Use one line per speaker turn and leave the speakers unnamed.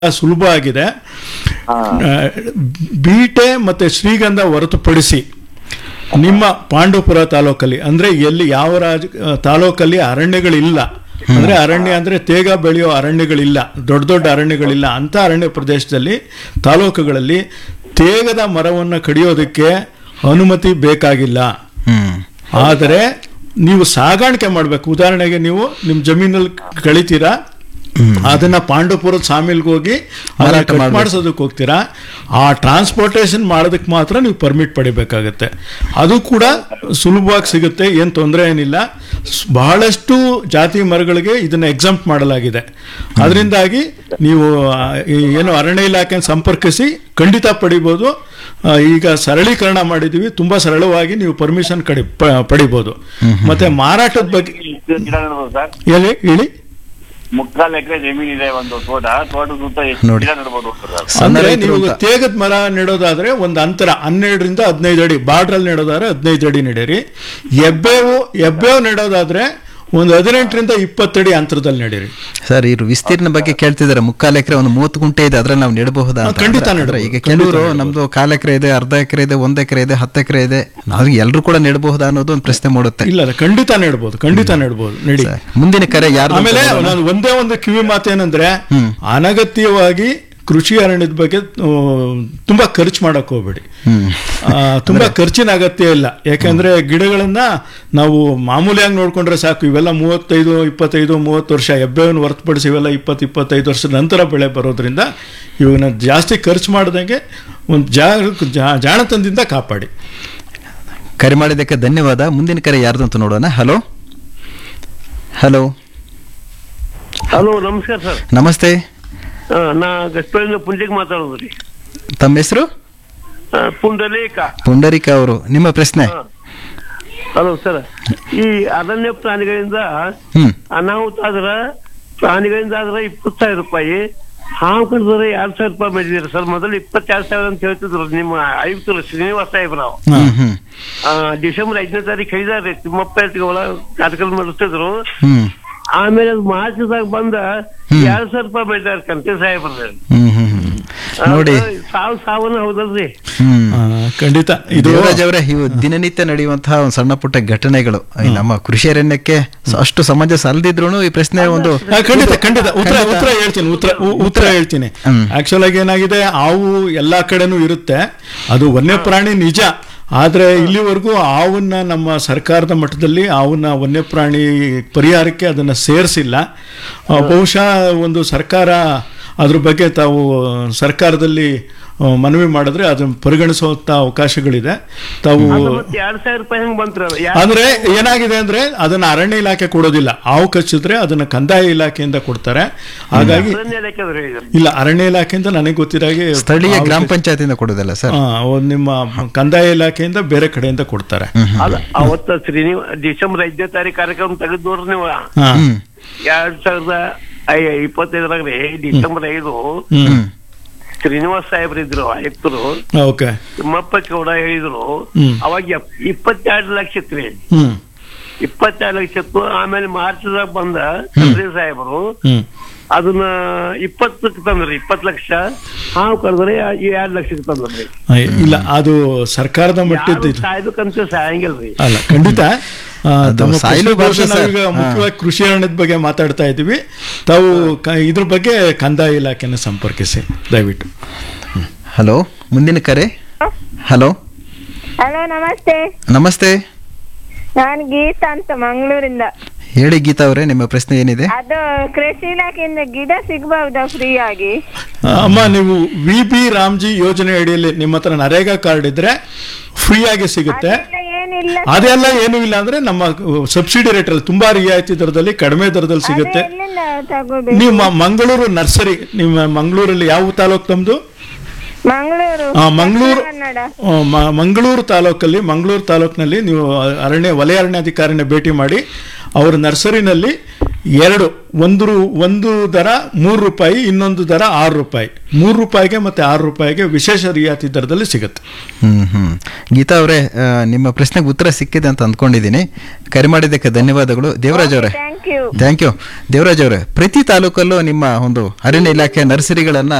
ಸುಲಭ ಆಗಿದೆ ಆ, ಬೀಟೆ ಮತ್ತೆ ಶ್ರೀಗಂಧ ಹೊರತುಪಡಿಸಿ ನಿಮ್ಮ ಪಾಂಡವಪುರ ತಾಲೂಕಲ್ಲಿ ಅಂದ್ರೆ ಎಲ್ಲಿ ಯಾವ ರಾಜ ಆ, ತಾಲೂಕಲ್ಲಿ ಅರಣ್ಯಗಳಿಲ್ಲ ಅಂದ್ರೆ ಅರಣ್ಯ ಅಂದ್ರೆ ತೇಗ ಬೆಳೆಯೋ ಅರಣ್ಯಗಳಿಲ್ಲ ದೊಡ್ಡ ದೊಡ್ಡ ಅರಣ್ಯಗಳಿಲ್ಲ ಅಂತ ಅರಣ್ಯ ಪ್ರದೇಶದಲ್ಲಿ ತಾಲೂಕುಗಳಲ್ಲಿ ತೇಗದ ಮರವನ್ನು ಕಡಿಯೋದಕ್ಕೆ ಅನುಮತಿ ಬೇಕಾಗಿಲ್ಲ
ಹ್ಮ್
ಆದರೆ ನೀವು ಸಾಗಾಣಿಕೆ ಮಾಡಬೇಕು ಉದಾಹರಣೆಗೆ ನೀವು ನಿಮ್ಮ ಜಮೀನಲ್ಲಿ ಕಳಿತೀರಾ ಅದನ್ನ ಪಾಂಡವಪುರದ ಸಾಮಿಲ್ಗೆ ಹೋಗಿ ಅದನ್ನ
ಮಾರಾಟ
ಕಟ್
ಮಾಡ್ಬೇಕು.
ಮಾಡಿಸೋದಕ್ಕೆ ಹೋಗ್ತೀರಾ ಆ ಟ್ರಾನ್ಸ್ಪೋರ್ಟೇಷನ್ ಮಾಡೋದಕ್ಕೆ ಮಾತ್ರ ನೀವು ಪರ್ಮಿಟ್ ಪಡಿಬೇಕಾಗತ್ತೆ ಅದು ಕೂಡ ಸುಲಭವಾಗಿ ಸಿಗುತ್ತೆ ಏನು ತೊಂದರೆ ಏನಿಲ್ಲ ಸ್- ಬಹಳಷ್ಟು ಜಾತಿ ಮರಗಳಿಗೆ ಇದನ್ನ ಎಕ್ಸಂಪ್ಟ್ ಮಾಡಲಾಗಿದೆ ಅದರಿಂದಾಗಿ ನೀವು ಆ, ಈ ಏನು ಅರಣ್ಯ ಇಲಾಖೆ ಸಂಪರ್ಕಿಸಿ ಖಂಡಿತ ಪಡಿಬೋದು ಆ, ಈಗ ಸರಳೀಕರಣ ಮಾಡಿದೀವಿ ತುಂಬಾ ಸರಳವಾಗಿ ನೀವು ಪರ್ಮಿಷನ್ ಕಡಿ ಪ- ಪಡಿಬೋದು ಮತ್ತೆ ಮಾರಾಟದ ಬಗ್ಗೆ
ಗಿಡ ನೆಡ್ಬೋದು ಸರ್
ಹೇಳಿ ಹೇಳಿ
ಮುಕ್ಕಾಲು ಎಕರೆ ಜಮೀನ್ ಇದೆ ಒಂದು ತೋಟ ತೋಟದ ಸುತ್ತ ಎಷ್ಟು
ನೋಡಿ.
ಗಿಡ ನೆಡ್ಬೋದು ಸರ್
ಸಣ್ಣ
ಅಂದ್ರೆ
ರೈತರು
ನೀವು
ಅಂತ.
ತೇಗದ ಮರ ನೆಡೋದಾದ್ರೆ ಒಂದು ಅಂತರ ಹನ್ನೆರಡರಿಂದ ಹದಿನೈದು ಅಡಿ ಬಾರ್ಡ್ರಲ್ಲಿ ನೆಡೋದಾದ್ರೆ ಹದಿನೈದು ಅಡಿ ನೆಡೀರಿ ಎಬ್ಬೇವು ಎಬ್ಬೇವು ನೆಡೋದಾದ್ರೆ ಒಂದು ಹದಿನೆಂಟರಿಂದ ಇಪ್ಪತ್ತಡಿ ಅಂತರದಲ್ಲಿ ನಡೀರಿ
ಸರ್ ಇವ್ರು ವಿಸ್ತೀರ್ಣ ಬಗ್ಗೆ ಕೇಳ್ತಿದ್ದಾರೆ ಮುಕ್ಕಾಲು ಎಕರೆ ಒಂದು ಮೂವತ್ತು ಗುಂಟೆ ಇದೆ ಅದ್ರಲ್ಲಿ ನಾವು ನೆಡಬಹುದಾ ಅಂತ
ಹಾ, ಖಂಡಿತ
ಅಂದ್ರೆ
ನೆಡ್ಬೋದು.
ಈಗ
ಖಂಡಿತ
ಕೆಲವರು
ನೆಡ್ಬೋದು.
ನಮ್ದು ಕಾಲ್ ಎಕರೆ ಇದೆ ಅರ್ಧ ಎಕರೆ ಇದೆ ಒಂದ್ ಎಕರೆ ಇದೆ ಹತ್ತು ಎಕರೆ ಇದೆ ನಾವು ಎಲ್ಲರೂ ಕೂಡ ನೆಡಬಹುದಾ ಅನ್ನೋದು ಒಂದು ಪ್ರಶ್ನೆ ಮೂಡುತ್ತೆ
ಇಲ್ಲ ಇಲ್ಲ, ಖಂಡಿತ ನೆಡ್ಬೋದು ಖಂಡಿತ ನೆಡ್ಬೋದು ನಡಿ
ಸರ್, ಮುಂದಿನ ಕರೆ ಯಾರು
ಆಮೇಲೆ ನಾನು ಒಂದೇ ಒಂದು ಕಿವಿ ಮಾತೇನಂದ್ರೆ
ಹ್ಮ್.
ಅನಗತ್ಯವಾಗಿ ಕೃಷಿ ಅರಣ್ಯದ ಬಗ್ಗೆ ಆ, ತುಂಬಾ ಖರ್ಚು ಮಾಡಕ್ ಹೋಗ್ಬೇಡಿ
ಹ್ಮ್
ಆ, ತುಂಬಾ ಖರ್ಚಿನ ಅಗತ್ಯ ಇಲ್ಲ ಯಾಕಂದ್ರೆ ಗಿಡಗಳನ್ನ ನಾವು ಮಾಮೂಲಿಯಾಗಿ ನೋಡ್ಕೊಂಡ್ರೆ ಸಾಕು ಇವೆಲ್ಲ ಮೂವತ್ತೈದು ಇಪ್ಪತ್ತೈದು ಮೂವತ್ತು ವರ್ಷ ಎಬ್ಬೆವನ್ನು ಹೊರತುಪಡಿಸಿ ಇವೆಲ್ಲ ಇಪ್ಪತ್ತು ಇಪ್ಪತ್ತೈದು ವರ್ಷದ ನಂತರ ಬೆಳೆ ಬರೋದ್ರಿಂದ ಇವನ್ನ ಜಾಸ್ತಿ ಖರ್ಚು ಮಾಡ್ದಂಗೆ ಒಂದು ಜಾ ಜಾ- ಜಾಣತನದಿಂದ ಕಾಪಾಡಿ
ಕರೆ ಮಾಡಿದ್ದಕ್ಕೆ ಧನ್ಯವಾದ ಮುಂದಿನ ಕರೆ ಯಾರ್ದು ಅಂತ ನೋಡೋಣ ಹಲೋ ಹಲೋ
ಹಲೋ ನಮಸ್ಕಾರ ಸರ್
ನಮಸ್ತೆ
ಆ, ನಾ ಗಸ್ಪಳಿಂದ ಪುಂಜಕ್ ಮಾತಾಡೋದು ರೀ
ತಮ್ಮ ಹೆಸರು
ಆ, ಪುಂಡಲೇಕ
ಪುಂಡರಿಕ ಅವರು ನಿಮ್ಮ ಪ್ರಶ್ನೆ
ಹಲೋ ಸರ್ ಈ ಅರಣ್ಯ ಪ್ರಾಣಿಗಳಿಂದ
ಹ್ಮ್
ಅನಾಹುತ ಆದ್ರ ಪ್ರಾಣಿಗಳಿಂದ ಆದ್ರ ಇಪ್ಪತ್ತು ಸಾವಿರ ರೂಪಾಯಿ ಹಾವು ಕಡಿದ್ರೆ ಎರಡ್ ಸಾವಿರ ರೂಪಾಯಿ ಮಾಡಿದಿರಿ ಸರ್ ಮೊದಲು ಇಪ್ಪತ್ತೆರಡು ಸಾವಿರ ಅಂತ ಹೇಳ್ತಿದ್ರು ನಿಮ್ಮ ಆಯುಕ್ತರು ಶ್ರೀನಿವಾಸ ಸಾಹೇಬ್ರು
ಹ್ಮ್ ಹ್ಮ್
ಆ, ಡಿಸೆಂಬರ್ ಐದನೇ ತಾರೀಕು ಹೇಳಿದಾರೆ ತಿಮ್ಮಪ್ಪ ಒಳ ಕಾರ್ಯಕ್ರಮ ನಡೆಸ್ತಿದ್ರು
ಹ್ಮ್
ಆಮೇಲೆ ಅದು ಮಾರ್ಚ್ದಾಗ ಬಂದ ಎರಡ್ ಸಾವಿರ ರೂಪಾಯಿ ಮಾಡಿದಾರೆ ಕಂತೆ ಸಾಹೇಬ್ರ
ಹ್ಮ್ ಹ್ಮ್ ಹ್ಮ್ ನೋಡಿ
ಸಾವು ಸಾವನ್ನ ಹೌದಲ್ರಿ
ಹ್ಮ್
ಆ, ಖಂಡಿತ ಇದು
ದೇವರಾಜ್ ಅವರೇ ಇವು ದಿನನಿತ್ಯ ನಡೆಯುವಂತಹ ಒಂದು ಸಣ್ಣ ಪುಟ್ಟ ಘಟನೆಗಳು ಈ ನಮ್ಮ ಕೃಷಿ ಅರಣ್ಯಕ್ಕೆ ಸ- ಅಷ್ಟು ಸಮಂಜಸ ಅಲ್ದಿದ್ರು ಈ ಪ್ರಶ್ನೆ ಒಂದು
ಆ, ಖಂಡಿತ ಖಂಡಿತ ಉತ್ತರ ಉತ್ತರ ಹೇಳ್ತೀನಿ ಉತ್ತರ ಉ- ಉತ್ತರ ಹೇಳ್ತೀನಿ
ಹ್ಮ್.
ಆಕ್ಚುಲ್ ಆಗಿ ಏನಾಗಿದೆ ಹಾವು ಎಲ್ಲಾ ಕಡೆನೂ ಇರುತ್ತೆ ಅದು ವನ್ಯಪ್ರಾಣಿ ನಿಜ ಆದ್ರೆ ಇಲ್ಲಿವರೆಗೂ ಹಾವನ್ನ ನಮ್ಮ ಸರ್ಕಾರದ ಮಟ್ಟದಲ್ಲಿ ಹಾವನ್ನ ವನ್ಯಪ್ರಾಣಿ ಪರಿಹಾರಕ್ಕೆ ಅದನ್ನ ಸೇರಿಸಿಲ್ಲ ಬಹುಶಃ ಒಂದು ಸರ್ಕಾರ ಅದ್ರ ಬಗ್ಗೆ ತಾವು ಸರ್ಕಾರದಲ್ಲಿ ಆ, ಮನವಿ ಮಾಡಿದ್ರೆ ಅದನ್ನ ಪರಿಗಣಿಸುವಂತ ಅವಕಾಶಗಳಿದೆ ತಾವು
ಅದು ಮತ್ತೆ ಎರಡ್ ಸಾವಿರ ರೂಪಾಯಿ ಹೆಂಗ್ ಬಂತ್ರ
ಅಂದ್ರೆ ಏನಾಗಿದೆ ಅಂದ್ರೆ ಅದನ್ನ ಅರಣ್ಯ ಇಲಾಖೆ ಕೊಡೋದಿಲ್ಲ ಹಾವು ಕಚ್ಚಿದ್ರೆ ಅದನ್ನ ಕಂದಾಯ ಇಲಾಖೆಯಿಂದ ಕೊಡ್ತಾರೆ ಹಾಗಾಗಿ ಇಲ್ಲ ಅರಣ್ಯ ಇಲಾಖೆಯಿಂದ ನನಗೆ ಗೊತ್ತಿರಾಗೆ
ಸ್ಥಳೀಯ
ಹಾವು
ಗ್ರಾಮ
ಕಚ್ಚಿ-
ಪಂಚಾಯತಿಂದ ಕೊಡೋದಲ್ಲ ಸರ್
ಹಾ, ಒಂದ್ ನಿಮ್ಮ ಕಂದಾಯ ಇಲಾಖೆಯಿಂದ ಬೇರೆ ಕಡೆಯಿಂದ ಕೊಡ್ತಾರೆ
ಅದ ಅವತ್ತ ಶ್ರೀನಿವ ಡಿಸೆಂಬರ್ ಐದನೇ ತಾರೀಕು ಕಾರ್ಯಕ್ರಮ ತೆಗೆದು ನೋಡ್ರಿ ನೀವು
ಹಾ.
ಹ್ಮ್
ಎರಡ್ ಸಾವಿರದ ಐ- ಇಪ್ಪತ್ತೈದರಾಗ ರೀ ಡಿಸೆಂಬರ್ ಐದು
ಹ್ಮ್
ಶ್ರೀನಿವಾಸ ಸಾಹೇಬ್ರು ಇದ್ರು ಆಯುಕ್ತರು
ಓಕೆ
ತಿಮ್ಮಪ್ಪ ಚೌಡ ಹೇಳಿದ್ರು
ಹ್ಮ್.
ಅವಾಗ ಎಪ್- ಇಪ್ಪತ್ತೆರಡು ಲಕ್ಷ ಇತ್ರಿ
ಹ್ಮ್
ಇಪ್ಪತ್ತೆರಡು ಲಕ್ಷ ಇತ್ತು ಆಮೇಲೆ ಮಾರ್ಚ್ದಾಗ ಬಂದ ಚಂದ್ರಿ ಸಾಹೇಬರು
ಹ್ಮ್
ಅದನ್ನ ಇಪ್ಪತ್ತಕ್ಕೆ ತಂದ್ರಿ ಇಪ್ಪತ್ತು ಲಕ್ಷ ಹಾವು ಕರೆದ್ರೆ ಎರಡ್ ಲಕ್ಷಕ್ಕೆ ತಂದ್ರಿ
ಆ, ಇಲ್ಲ ಅದು ಸರ್ಕಾರದ ಮಟ್ಟದ
ಯಾರು ಸಾಯ್ಬೇಕಂತ ಸಾಯಂಗಿಲ್ರಿ
ಅಲ್ಲ ಖಂಡಿತ ಆ,
ಅದು
ತಮ್ಮ
ಸಾಯ್ಲು
ಪ್ರಶ್ನೆ
ಬಾರ್ದು ಸರ್.
ನಾವೀಗ
ಹಾ.
ಮುಖ್ಯವಾಗಿ ಕೃಷಿ ಅರಣ್ಯದ ಬಗ್ಗೆ ಮಾತಾಡ್ತಾ ಇದ್ದೀವಿ ತಾವು ಕ- ಇದ್ರ ಬಗ್ಗೆ ಕಂದಾಯ ಇಲಾಖೆನ ಸಂಪರ್ಕಿಸಿ ದಯವಿಟ್ಟು
ಹಲೋ ಮುಂದಿನ ಕರೆ ಹಲೋ
ಹಲೋ ನಮಸ್ತೆ
ನಮಸ್ತೆ
ನಾನು ಗೀತಾ ಅಂತ ಮಂಗಳೂರಿಂದ
ಹೇಳಿ ಗೀತಾ ಅವರೇ ನಿಮ್ಮ ಪ್ರಶ್ನೆ ಏನಿದೆ
ಅದು ಕೃಷಿ ಇಲಾಖೆಯಿಂದ ಗಿಡ ಸಿಗಬಹುದಾ ಫ್ರೀ ಆಗಿ
ಆ, ಅಮ್ಮ ನೀವು ವಿ ಬಿ ರಾಮ್ಜಿ ಯೋಜನೆ ಅಡಿಯಲ್ಲಿ ನಿಮ್ಮ ಹತ್ರ ನರೇಗಾ ಕಾರ್ಡ್ ಇದ್ರೆ ಫ್ರೀ ಆಗಿ ಸಿಗುತ್ತೆ
ಅದೆಲ್ಲ ಏನಿಲ್ಲ
ಅದೆಲ್ಲ ಏನೂ ಇಲ್ಲ ಅಂದ್ರೆ ನಮ್ಮ ಸಬ್ಸಿಡಿ ರೇಟ್ ಅಲ್ಲಿ ತುಂಬಾ ರಿಯಾಯಿತಿ ದರದಲ್ಲಿ ಕಡಿಮೆ ದರದಲ್ಲಿ
ಅದು
ಸಿಗುತ್ತೆ
ಎಲ್ಲಿಂದ ತಗೋಬೇಕು
ನೀವು ಮ- ಮಂಗಳೂರು ನರ್ಸರಿ ನಿಮ್ಮ ಮಂಗಳೂರಲ್ಲಿ ಯಾವ ತಾಲೂಕು ತಮ್ಮದು
ಮಂಗಳೂರು
ಆ, ಮಂಗಳೂರು
ದಕ್ಷಿಣ ಕನ್ನಡ
ಆ, ಮ- ಮಂಗಳೂರು ತಾಲೂಕಲ್ಲಿ ಮಂಗಳೂರು ತಾಲೂಕಿನಲ್ಲಿ ನೀವು ಅರಣ್ಯ ವಲಯ ಅರಣ್ಯಾಧಿಕಾರಿನ ಭೇಟಿ ಮಾಡಿ ಅವರ ನರ್ಸರಿನಲ್ಲಿ ಎರಡು ಒಂದು ರು- ಒಂದು ದರ ಮೂರು ರೂಪಾಯಿ ಇನ್ನೊಂದು ದರ ಆರು ರೂಪಾಯಿ ಮೂರು ರೂಪಾಯಿಗೆ ಮತ್ತೆ ಆರು ರೂಪಾಯಿಗೆ ವಿಶೇಷ ರಿಯಾಯಿತಿ ದರದಲ್ಲಿ ಸಿಗುತ್ತೆ
ಹ್ಮ್ ಹ್ಮ್ ಗೀತಾ ಅವರೇ ಆ, ನಿಮ್ಮ ಪ್ರಶ್ನೆಗೆ ಉತ್ತರ ಸಿಕ್ಕಿದೆ ಅಂತ ಅಂದ್ಕೊಂಡಿದ್ದೀನಿ ಕರೆ ಮಾಡಿದ್ದಕ್ಕೆ ಧನ್ಯವಾದಗಳು ದೇವರಾಜ್ ಅವರೇ
thank you
thank you Devaraj ಅವರೇ ಪ್ರತಿ ತಾಲೂಕಲ್ಲೂ ನಿಮ್ಮ ಒಂದು ಅರಣ್ಯ ಇಲಾಖೆ ನರ್ಸರಿಗಳನ್ನ